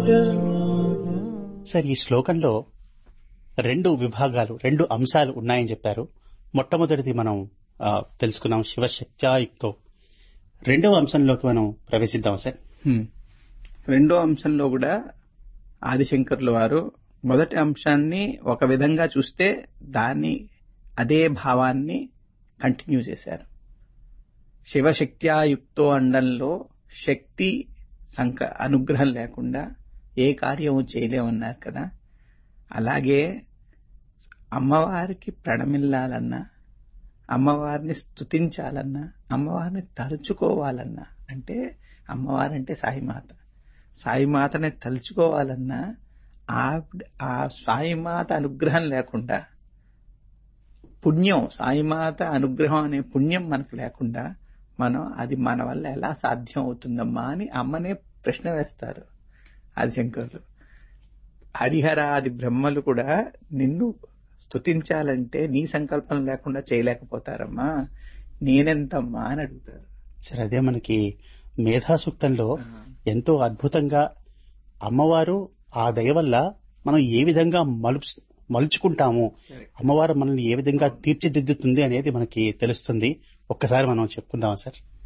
Sir ఈ శ్లోకంలో రెండు విభాగాలు రెండు అంశాలు ఉన్నాయని చెప్పారు మొట్టమొదటిది మనం ఆ, తెలుసుకున్నాం శివశక్త్యాయుక్తో రెండవ అంశంలోకి మనం ప్రవేశిద్దాం సార్ హ్మ్. రెండో అంశంలో కూడా ఆదిశంకర్ల వారు మొదటి అంశాన్ని ఒక విధంగా చూస్తే దాన్ని అదే భావాన్ని కంటిన్యూ చేశారు శివశక్త్యాయుక్తో అండంలో శక్తి సంక అనుగ్రహం లేకుండా ఏ కార్యము చేయలేమన్నారు కదా అలాగే అమ్మవారికి ప్రణమిల్లాలన్నా అమ్మవారిని స్తుతించాలన్నా అమ్మవారిని తలుచుకోవాలన్నా అంటే అమ్మవారంటే సాయిమాత సాయిమాతని తలుచుకోవాలన్నా ఆవిడ ఆ సాయిమాత అనుగ్రహం లేకుండా పుణ్యం సాయిమాత అనుగ్రహం అనే పుణ్యం మనకు లేకుండా మనం అది మన వల్ల ఎలా సాధ్యం అవుతుందమ్మా అని అమ్మనే ప్రశ్న వేస్తారు ఆదిశంకరులు హరిహరాది బ్రహ్మలు కూడా నిన్ను స్తుతించాలంటే నీ సంకల్పం లేకుండా చేయలేకపోతారమ్మా నేనెంతమ్మా అని అడుగుతారు సార్ అదే మనకి మేధాసూక్తంలో ఎంతో అద్భుతంగా అమ్మవారు ఆ దయ వల్ల మనం ఏ విధంగా మలుపు మలుచుకుంటాము అమ్మవారు మనల్ని ఏ విధంగా తీర్చిదిద్దుతుంది అనేది మనకి తెలుస్తుంది ఒక్కసారి మనం చెప్పుకుందామా సార్